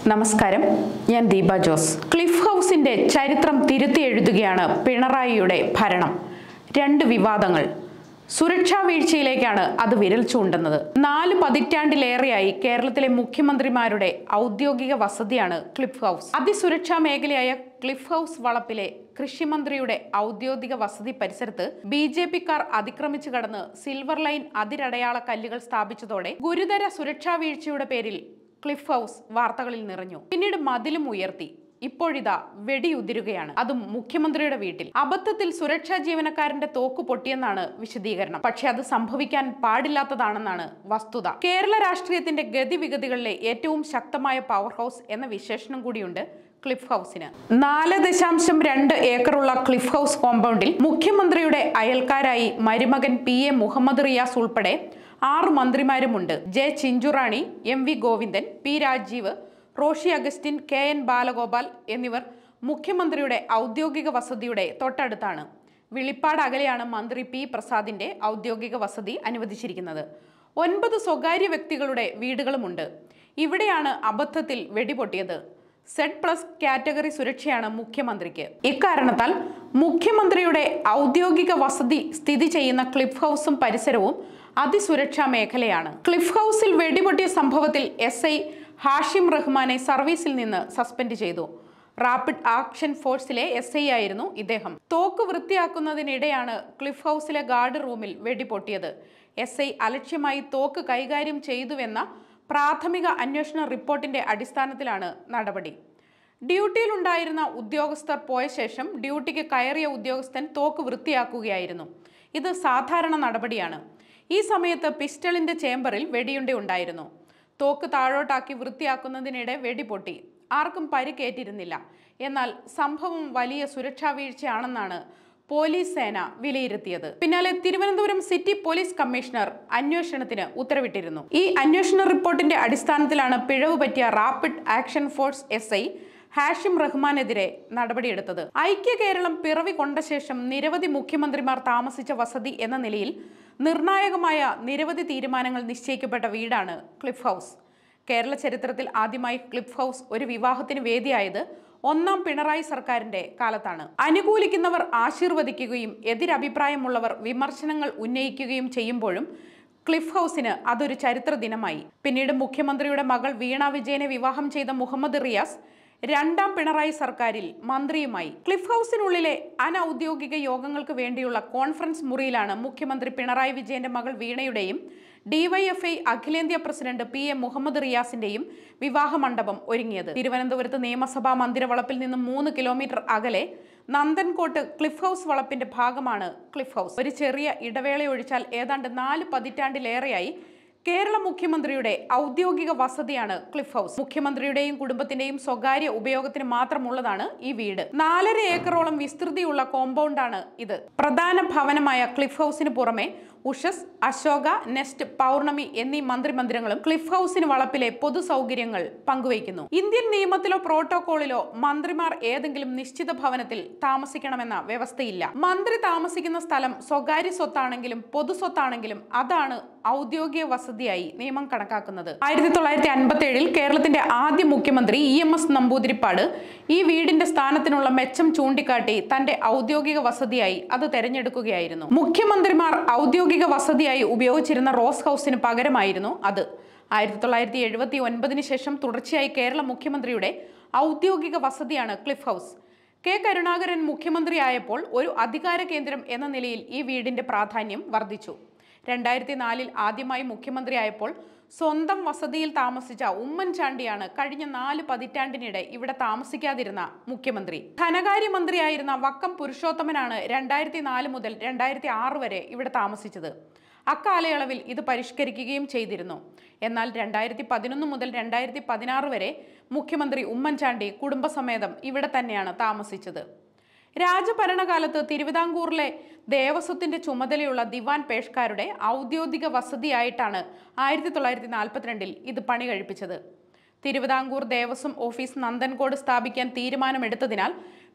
നമസ്കാരം ഞാൻ ദീപ ജോസ് ക്ലിഫ് ഹൗസിന്റെ ചരിത്രം തിരുത്തി എഴുതുകയാണ് പിണറായിയുടെ ഭരണം രണ്ട് വിവാദങ്ങൾ സുരക്ഷാ വീഴ്ചയിലേക്കാണ് അത് വിരൽ ചൂണ്ടുന്നത് നാല് പതിറ്റാണ്ടിലേറെയായി കേരളത്തിലെ മുഖ്യമന്ത്രിമാരുടെ ഔദ്യോഗിക വസതിയാണ് ക്ലിഫ് ഹൗസ് അതിസുരക്ഷാ മേഖലയായ ക്ലിഫ് ഹൗസ് വളപ്പിലെ കൃഷിമന്ത്രിയുടെ ഔദ്യോഗിക വസതി പരിസരത്ത് ബി ജെ പിക്കാർ അതിക്രമിച്ചു കടന്ന് സിൽവർ ലൈൻ അതിരടയാള കല്ലുകൾ സ്ഥാപിച്ചതോടെ ഗുരുതര സുരക്ഷാ വീഴ്ചയുടെ പേരിൽ ക്ലിഫ് ഹൗസ് വാർത്തകളിൽ നിറഞ്ഞു പിന്നീട് മതിലും ഉയർത്തി ഇപ്പോഴിതാ വെടിയുതിരുകയാണ് അതും മുഖ്യമന്ത്രിയുടെ വീട്ടിൽ അബദ്ധത്തിൽ സുരക്ഷാ ജീവനക്കാരന്റെ തോക്ക് പൊട്ടിയെന്നാണ് വിശദീകരണം പക്ഷെ അത് സംഭവിക്കാൻ പാടില്ലാത്തതാണെന്നാണ് വസ്തുത കേരള രാഷ്ട്രീയത്തിന്റെ ഗതിവിഗതികളിലെ ഏറ്റവും ശക്തമായ പവർ ഹൗസ് എന്ന വിശേഷണം കൂടിയുണ്ട് ക്ലിഫ് ഹൗസിന് നാല് ദശാംശം രണ്ട് ഏക്കറുള്ള ക്ലിഫ് ഹൗസ് കോമ്പൗണ്ടിൽ മുഖ്യമന്ത്രിയുടെ അയൽക്കാരായി മരുമകൻ പി എ മുഹമ്മദ് റിയാസ് ഉൾപ്പെടെ ആറ് മന്ത്രിമാരുമുണ്ട് J Chinchurani M V Govindan P Rajeev Roshi Augustine K N Balagopal എന്നിവർ മുഖ്യമന്ത്രിയുടെ ഔദ്യോഗിക വസതിയുടെ തൊട്ടടുത്താണ് വിളിപ്പാട് അകലെയാണ് മന്ത്രി പി പ്രസാദിന്റെ ഔദ്യോഗിക വസതി അനുവദിച്ചിരിക്കുന്നത് ഒൻപത് സ്വകാര്യ വ്യക്തികളുടെ വീടുകളുമുണ്ട് ഇവിടെയാണ് അബദ്ധത്തിൽ വെടിപൊട്ടിയത് സെഡ് പ്ലസ് കാറ്റഗറി സുരക്ഷയാണ് മുഖ്യമന്ത്രിക്ക് ഇക്കാരണത്താൽ മുഖ്യമന്ത്രിയുടെ ഔദ്യോഗിക വസതി സ്ഥിതി ചെയ്യുന്ന ക്ലിഫ് ഹൗസും പരിസരവും അതിസുരക്ഷാ മേഖലയാണ് ക്ലിഫ് ഹൗസിൽ വെടിപൊട്ടിയ സംഭവത്തിൽ എസ് ഐ ഹാഷിം റഹ്മാനെ സർവീസിൽ നിന്ന് സസ്പെൻഡ് ചെയ്തു റാപ്പിഡ് ആക്ഷൻ ഫോഴ്സിലെ എസ് ഐ ആയിരുന്നു ഇദ്ദേഹം തോക്ക് വൃത്തിയാക്കുന്നതിനിടെയാണ് ക്ലിഫ് ഹൗസിലെ ഗാർഡ് റൂമിൽ വെടിപൊട്ടിയത് എസ് ഐ അലക്ഷ്യമായി തോക്ക് കൈകാര്യം ചെയ്തുവെന്ന പ്രാഥമിക അന്വേഷണ റിപ്പോർട്ടിന്റെ അടിസ്ഥാനത്തിലാണ് നടപടി ഡ്യൂട്ടിയിലുണ്ടായിരുന്ന ഉദ്യോഗസ്ഥർ പോയ ശേഷം ഡ്യൂട്ടിക്ക് കയറിയ ഉദ്യോഗസ്ഥൻ തോക്ക് വൃത്തിയാക്കുകയായിരുന്നു ഇത് സാധാരണ നടപടിയാണ് ഈ സമയത്ത് പിസ്റ്റളിന്റെ ചേംബറിൽ വെടിയുണ്ട ഉണ്ടായിരുന്നു തോക്ക് താഴോട്ടാക്കി വൃത്തിയാക്കുന്നതിനിടെ വെടി പൊട്ടി ആർക്കും പരിക്കേറ്റിരുന്നില്ല എന്നാൽ സംഭവം വലിയ സുരക്ഷാ വീഴ്ചയാണെന്നാണ് പോലീസ് സേന വിലയിരുത്തിയത് പിന്നാലെ തിരുവനന്തപുരം സിറ്റി പോലീസ് കമ്മീഷണർ അന്വേഷണത്തിന് ഉത്തരവിട്ടിരുന്നു ഈ അന്വേഷണ റിപ്പോർട്ടിന്റെ അടിസ്ഥാനത്തിലാണ് പിഴവ് പറ്റിയ rapid action force S I Hashim റഹ്മാനെതിരെ നടപടിയെടുത്തത് ഐക്യ കേരളം പിറവി കൊണ്ട ശേഷം നിരവധി മുഖ്യമന്ത്രിമാർ താമസിച്ച വസതി എന്ന നിലയിൽ നിർണായകമായ നിരവധി തീരുമാനങ്ങൾ നിശ്ചയിക്കപ്പെട്ട വീടാണ് ക്ലിഫ് ഹൗസ് കേരള ചരിത്രത്തിൽ ആദ്യമായി ക്ലിഫ് ഹൗസ് ഒരു വിവാഹത്തിന് വേദിയായത് ഒന്നാം പിണറായി സർക്കാരിന്റെ കാലത്താണ് അനുകൂലിക്കുന്നവർ ആശീർവദിക്കുകയും എതിരഭിപ്രായമുള്ളവർ വിമർശനങ്ങൾ ഉന്നയിക്കുകയും ചെയ്യുമ്പോഴും ക്ലിഫ് ഹൗസിന് അതൊരു ചരിത്ര ദിനമായി പിന്നീട് മുഖ്യമന്ത്രിയുടെ മകൾ വീണ വിജയനെ വിവാഹം ചെയ്ത മുഹമ്മദ് റിയാസ് രണ്ടാം പിണറായി സർക്കാരിൽ മന്ത്രിയുമായി ക്ലിഫ് ഹൗസിനുള്ളിലെ അനൌദ്യോഗിക യോഗങ്ങൾക്ക് വേണ്ടിയുള്ള കോൺഫറൻസ് മുറിയിലാണ് മുഖ്യമന്ത്രി പിണറായി വിജയന്റെ മകൾ വീണയുടെയും ഡിവൈഎഫ്ഐ അഖിലേന്ത്യാ പ്രസിഡന്റ് പി എ മുഹമ്മദ് റിയാസിന്റെയും വിവാഹ മണ്ഡപം ഒരുങ്ങിയത് തിരുവനന്തപുരത്ത് നിയമസഭാ മന്ദിര നിന്നും മൂന്ന് കിലോമീറ്റർ അകലെ നന്ദൻകോട്ട് ക്ലിഫ് ഹൗസ് വളപ്പിന്റെ ഭാഗമാണ് ക്ലിഫ് ഹൗസ് ഒരു ചെറിയ ഇടവേളയൊഴിച്ചാൽ ഏതാണ്ട് നാല് പതിറ്റാണ്ടിലേറെയായി കേരള മുഖ്യമന്ത്രിയുടെ ഔദ്യോഗിക വസതിയാണ് ക്ലിഫ് ഹൗസ് മുഖ്യമന്ത്രിയുടെയും കുടുംബത്തിന്റെയും സ്വകാര്യ ഉപയോഗത്തിന് മാത്രമുള്ളതാണ് ഈ വീട് നാലര ഏക്കറോളം വിസ്തൃതിയുള്ള കോമ്പൗണ്ടാണ് ഇത് പ്രധാന ഭവനമായ ക്ലിഫ് ഹൗസിന് പുറമെ ഉഷസ് അശോക നെസ്റ്റ് പൗർണമി എന്നീ മന്ത്രിമന്ദിരങ്ങളും ക്ലിഫ് ഹൗസിന് വളപ്പിലെ പൊതു സൗകര്യങ്ങൾ പങ്കുവയ്ക്കുന്നു ഇന്ത്യൻ നിയമത്തിലോ പ്രോട്ടോകോളിലോ മന്ത്രിമാർ ഏതെങ്കിലും നിശ്ചിത ഭവനത്തിൽ താമസിക്കണമെന്ന വ്യവസ്ഥയില്ല മന്ത്രി താമസിക്കുന്ന സ്ഥലം സ്വകാര്യ സ്വത്താണെങ്കിലും പൊതു സ്വത്താണെങ്കിലും അതാണ് ഔദ്യോഗിക വസതിയായി നിയമം കണക്കാക്കുന്നത് ആയിരത്തി തൊള്ളായിരത്തി അൻപത്തി ഏഴിൽ കേരളത്തിന്റെ ആദ്യ മുഖ്യമന്ത്രി ഇ എം എസ് നമ്പൂതിരിപ്പാട് ഈ വീടിന്റെ സ്ഥാനത്തിനുള്ള മെച്ചം ചൂണ്ടിക്കാട്ടി തന്റെ ഔദ്യോഗിക വസതിയായി അത് തെരഞ്ഞെടുക്കുകയായിരുന്നു മുഖ്യമന്ത്രിമാർ ഔദ്യോഗിക വസതിയായി ഉപയോഗിച്ചിരുന്ന റോസ് ഹൗസിന് പകരമായിരുന്നു അത് ആയിരത്തി തൊള്ളായിരത്തി എഴുപത്തി ഒൻപതിന് ശേഷം തുടർച്ചയായി കേരള മുഖ്യമന്ത്രിയുടെ ഔദ്യോഗിക വസതിയാണ് ക്ലിഫ് ഹൗസ് കെ കരുണാകരൻ മുഖ്യമന്ത്രിയായപ്പോൾ ഒരു അധികാര കേന്ദ്രം എന്ന നിലയിൽ ഈ വീടിന്റെ പ്രാധാന്യം വർദ്ധിച്ചു രണ്ടായിരത്തി നാലിൽ ആദ്യമായി മുഖ്യമന്ത്രിയായപ്പോൾ സ്വന്തം വസതിയിൽ താമസിച്ച ഉമ്മൻചാണ്ടിയാണ് കഴിഞ്ഞ നാല് പതിറ്റാണ്ടിനിടെ ഇവിടെ താമസിക്കാതിരുന്ന മുഖ്യമന്ത്രി ധനകാര്യമന്ത്രിയായിരുന്ന വക്കം പുരുഷോത്തമനാണ് രണ്ടായിരത്തി നാല് മുതൽ രണ്ടായിരത്തി ആറ് വരെ ഇവിടെ താമസിച്ചത് അക്കാലയളവിൽ ഇത് പരിഷ്കരിക്കുകയും ചെയ്തിരുന്നു എന്നാൽ രണ്ടായിരത്തി പതിനൊന്ന് മുതൽ രണ്ടായിരത്തി പതിനാറ് വരെ മുഖ്യമന്ത്രി ഉമ്മൻചാണ്ടി കുടുംബസമേതം ഇവിടെ തന്നെയാണ് താമസിച്ചത് രാജഭരണകാലത്ത് തിരുവിതാംകൂറിലെ ദേവസ്വത്തിന്റെ ചുമതലയുള്ള ദിവാൻ പേഷ്കാരുടെ ഔദ്യോഗിക വസതിയായിട്ടാണ് ആയിരത്തി തൊള്ളായിരത്തി നാൽപ്പത്തിരണ്ടിൽ ഇത് പണി കഴിപ്പിച്ചത് തിരുവിതാംകൂർ ദേവസ്വം ഓഫീസ് നന്ദൻകോട് സ്ഥാപിക്കാൻ തീരുമാനമെടുത്തതിനാൽ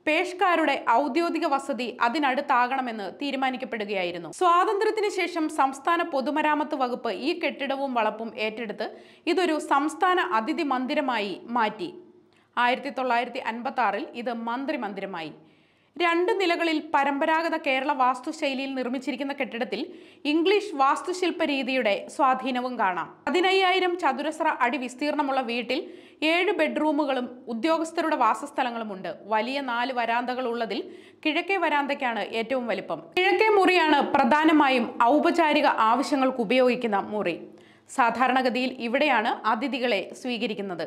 പേഷ്കാരുടെ ഔദ്യോഗിക വസതി അതിനടുത്താകണമെന്ന് തീരുമാനിക്കപ്പെടുകയായിരുന്നു സ്വാതന്ത്ര്യത്തിന് ശേഷം സംസ്ഥാന പൊതുമരാമത്ത് വകുപ്പ് ഈ കെട്ടിടവും വളപ്പും ഏറ്റെടുത്ത് ഇതൊരു സംസ്ഥാന അതിഥി മന്ദിരമായി മാറ്റി ആയിരത്തി തൊള്ളായിരത്തി അൻപത്തി ആറിൽ ഇത് മന്ത്രി മന്ദിരമായി രണ്ട് നിലകളിൽ പരമ്പരാഗത കേരള വാസ്തുശൈലിയിൽ നിർമ്മിച്ചിരിക്കുന്ന കെട്ടിടത്തിൽ ഇംഗ്ലീഷ് വാസ്തുശില്പ രീതിയുടെ സ്വാധീനവും കാണാം പതിനയ്യായിരം ചതുരശ്ര അടി വിസ്തീർണമുള്ള വീട്ടിൽ ഏഴ് ബെഡ്റൂമുകളും ഉദ്യോഗസ്ഥരുടെ വാസസ്ഥലങ്ങളുമുണ്ട് വലിയ നാല് വരാന്തകൾ ഉള്ളതിൽ കിഴക്കേ വരാന്തയ്ക്കാണ് ഏറ്റവും വലിപ്പം കിഴക്കേ മുറിയാണ് പ്രധാനമായും ഔപചാരിക ആവശ്യങ്ങൾക്ക് ഉപയോഗിക്കുന്ന മുറി സാധാരണഗതിയിൽ ഇവിടെയാണ് അതിഥികളെ സ്വീകരിക്കുന്നത്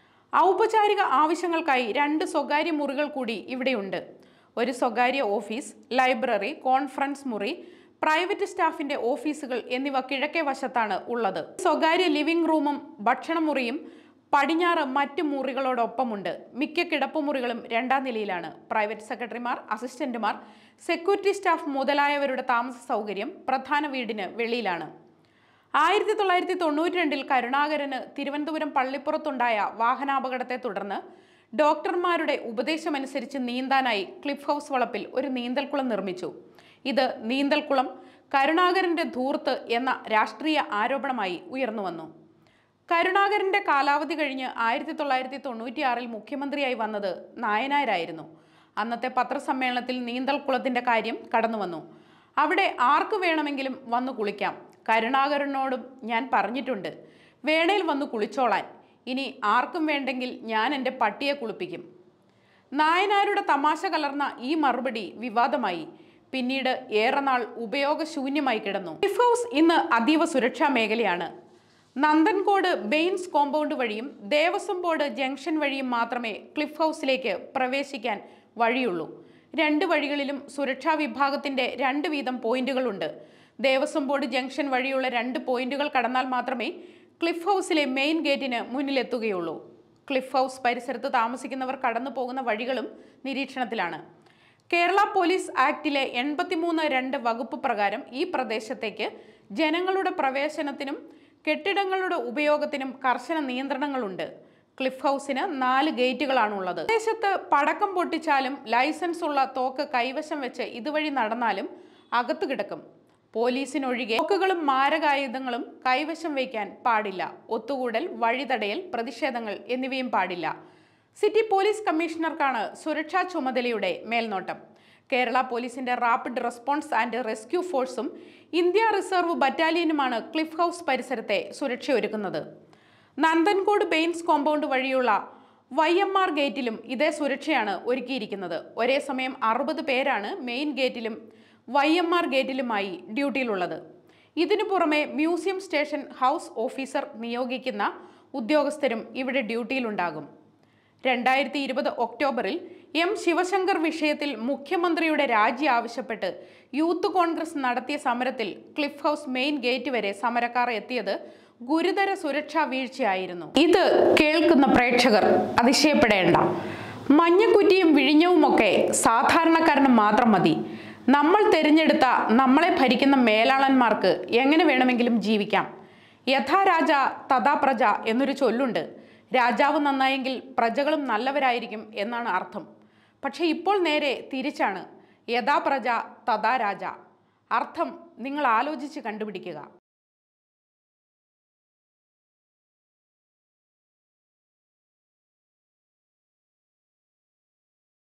ഔപചാരിക ആവശ്യങ്ങൾക്കായി രണ്ട് സ്വകാര്യ മുറികൾ കൂടി ഇവിടെയുണ്ട് ഒരു സ്വകാര്യ ഓഫീസ് ലൈബ്രറി കോൺഫറൻസ് മുറി പ്രൈവറ്റ് സ്റ്റാഫിന്റെ ഓഫീസുകൾ എന്നിവ കിഴക്കേ വശത്താണ് ഉള്ളത് സ്വകാര്യ ലിവിംഗ് റൂമും ഭക്ഷണമുറിയും പടിഞ്ഞാറ് മറ്റ് മുറികളോടൊപ്പമുണ്ട് മിക്ക കിടപ്പുമുറികളും രണ്ടാം നിലയിലാണ് പ്രൈവറ്റ് സെക്രട്ടറിമാർ അസിസ്റ്റന്റുമാർ സെക്യൂരിറ്റി സ്റ്റാഫ് മുതലായവരുടെ താമസ സൗകര്യം പ്രധാന വീടിന് വെളിയിലാണ് ആയിരത്തി തൊള്ളായിരത്തി തൊണ്ണൂറ്റി രണ്ടിൽ കരുണാകരന് തിരുവനന്തപുരം പള്ളിപ്പുറത്തുണ്ടായ വാഹനാപകടത്തെ തുടർന്ന് ഡോക്ടർമാരുടെ ഉപദേശമനുസരിച്ച് നീന്താനായി ക്ലിഫ് ഹൗസ് വളപ്പിൽ ഒരു നീന്തൽക്കുളം നിർമ്മിച്ചു ഇത് നീന്തൽക്കുളം കരുണാകരന്റെ ധൂർത്ത് എന്ന രാഷ്ട്രീയ ആരോപണമായി ഉയർന്നു വന്നു കരുണാകരന്റെ കാലാവധി കഴിഞ്ഞ് ആയിരത്തി തൊള്ളായിരത്തി തൊണ്ണൂറ്റിയാറിൽ മുഖ്യമന്ത്രിയായി വന്നത് നായനാരായിരുന്നു അന്നത്തെ പത്രസമ്മേളനത്തിൽ നീന്തൽക്കുളത്തിന്റെ കാര്യം കടന്നു വന്നു അവിടെ ആർക്ക് വേണമെങ്കിലും വന്നു കുളിക്കാം കരുണാകരനോടും ഞാൻ പറഞ്ഞിട്ടുണ്ട് വേണേൽ വന്നു കുളിച്ചോളാൻ ഇനി ആർക്കും വേണ്ടെങ്കിൽ ഞാൻ എൻ്റെ പട്ടിയെ കുളിപ്പിക്കും നായനാരുടെ തമാശ കലർന്ന ഈ മറുപടി വിവാദമായി പിന്നീട് ഏറെ നാൾ ഉപയോഗശൂന്യമായി കിടന്നു ക്ലിഫ് ഹൗസ് ഇന്ന് അതീവ സുരക്ഷാ മേഖലയാണ് നന്ദൻകോട് ബെയിൻസ് കോമ്പൗണ്ട് വഴിയും ദേവസ്വം ബോർഡ് ജംഗ്ഷൻ വഴിയും മാത്രമേ ക്ലിഫ് ഹൗസിലേക്ക് പ്രവേശിക്കാൻ വഴിയുള്ളൂ രണ്ട് വഴികളിലും സുരക്ഷാ വിഭാഗത്തിന്റെ രണ്ട് വീതം പോയിന്റുകളുണ്ട് ദേവസ്വം ബോർഡ് ജംഗ്ഷൻ വഴിയുള്ള രണ്ട് പോയിന്റുകൾ കടന്നാൽ മാത്രമേ ക്ലിഫ് ഹൗസിലെ മെയിൻ ഗേറ്റിന് മുന്നിലെത്തുകയുള്ളൂ ക്ലിഫ് ഹൗസ് പരിസരത്ത് താമസിക്കുന്നവർ കടന്നു പോകുന്ന വഴികളും നിരീക്ഷണത്തിലാണ് കേരള പോലീസ് ആക്ടിലെ എൺപത്തിമൂന്ന് രണ്ട് വകുപ്പ് പ്രകാരം ഈ പ്രദേശത്തേക്ക് ജനങ്ങളുടെ പ്രവേശനത്തിനും കെട്ടിടങ്ങളുടെ ഉപയോഗത്തിനും കർശന നിയന്ത്രണങ്ങളുണ്ട് ക്ലിഫ് ഹൗസിന് നാല് ഗേറ്റുകളാണുള്ളത് പ്രദേശത്ത് പടക്കം പൊട്ടിച്ചാലും ലൈസൻസ് ഉള്ള തോക്ക് കൈവശം വെച്ച് ഇതുവഴി നടന്നാലും അകത്തു കിടക്കും പോലീസിനൊഴികെ തോക്കുകളും മാരകായുധങ്ങളും കൈവശം വയ്ക്കാൻ പാടില്ല ഒത്തുകൂടൽ വഴിതടയൽ പ്രതിഷേധങ്ങൾ എന്നിവയും പാടില്ല സിറ്റി പോലീസ് കമ്മീഷണർക്കാണ് സുരക്ഷാ ചുമതലയുടെ മേൽനോട്ടം കേരള പോലീസിന്റെ റാപ്പിഡ് റെസ്പോൺസ് ആൻഡ് റെസ്ക്യൂ ഫോഴ്സും ഇന്ത്യ റിസർവ് ബറ്റാലിയനുമാണ് ക്ലിഫ് ഹൗസ് പരിസരത്തെ സുരക്ഷയൊരുക്കുന്നത് നന്ദൻകോട് ബെയിൻസ് കോമ്പൗണ്ട് വഴിയുള്ള വൈ എം ആർ ഗേറ്റിലും ഇതേ സുരക്ഷയാണ് ഒരുക്കിയിരിക്കുന്നത് ഒരേ സമയം അറുപത് പേരാണ് മെയിൻ ഗേറ്റിലും വൈ എം ആർ ഗേറ്റിലുമായി ഡ്യൂട്ടിയിലുള്ളത് ഇതിനു പുറമെ മ്യൂസിയം സ്റ്റേഷൻ ഹൗസ് ഓഫീസർ നിയോഗിക്കുന്ന ഉദ്യോഗസ്ഥരും ഇവിടെ ഡ്യൂട്ടിയിലുണ്ടാകും രണ്ടായിരത്തി ഇരുപത് ഒക്ടോബറിൽ എം ശിവശങ്കർ വിഷയത്തിൽ മുഖ്യമന്ത്രിയുടെ രാജി ആവശ്യപ്പെട്ട് യൂത്ത് കോൺഗ്രസ് നടത്തിയ സമരത്തിൽ ക്ലിഫ് ഹൗസ് മെയിൻ ഗേറ്റ് വരെ സമരക്കാർ എത്തിയത് ഗുരുതര സുരക്ഷാ വീഴ്ചയായിരുന്നു ഇത് കേൾക്കുന്ന പ്രേക്ഷകർ അതിശയപ്പെടേണ്ട മഞ്ഞക്കുറ്റിയും വിഴിഞ്ഞവുമൊക്കെ സാധാരണക്കാരന് മാത്രം മതി നമ്മൾ തിരഞ്ഞെടുത്ത നമ്മളെ ഭരിക്കുന്ന മേലാളന്മാർക്ക് എങ്ങനെ വേണമെങ്കിലും ജീവിക്കാം യഥാ രാജ തഥാ പ്രജ എന്നൊരു ചൊല്ലുണ്ട് രാജാവ് നന്നായെങ്കിൽ പ്രജകളും നല്ലവരായിരിക്കും എന്നാണ് അർത്ഥം പക്ഷേ ഇപ്പോൾ നേരെ തിരിച്ചാണ് യഥാ പ്രജ തഥാ രാജ അർത്ഥം നിങ്ങൾ ആലോചിച്ച് കണ്ടുപിടിക്കുക